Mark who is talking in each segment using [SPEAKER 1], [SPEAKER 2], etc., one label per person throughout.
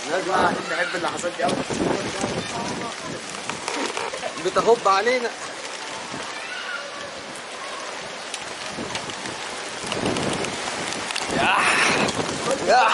[SPEAKER 1] لازم قاعدين نحب اللحظات دي قوي
[SPEAKER 2] بتهب علينا يا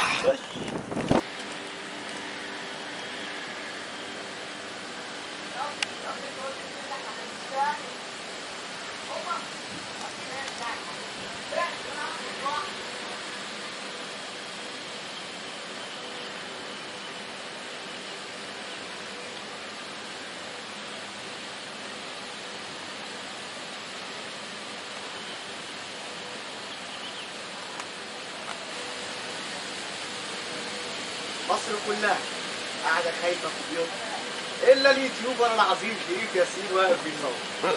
[SPEAKER 1] مصر كلها قاعدة خايفة في بيوتها إلا اليوتيوبر العظيم شريف ياسين واقف بيصور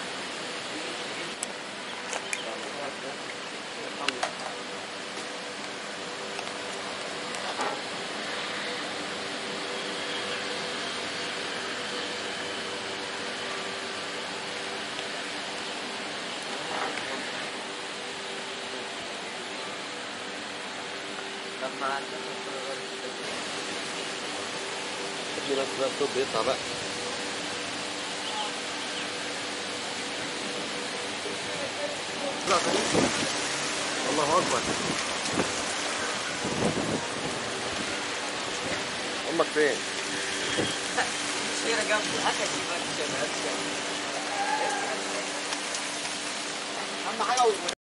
[SPEAKER 3] لما
[SPEAKER 2] ابني بس بقى الصوت بيطلع بقى الله اكبر امك فين
[SPEAKER 3] شيرة جنبه أكل يبقى
[SPEAKER 1] أهم حاجة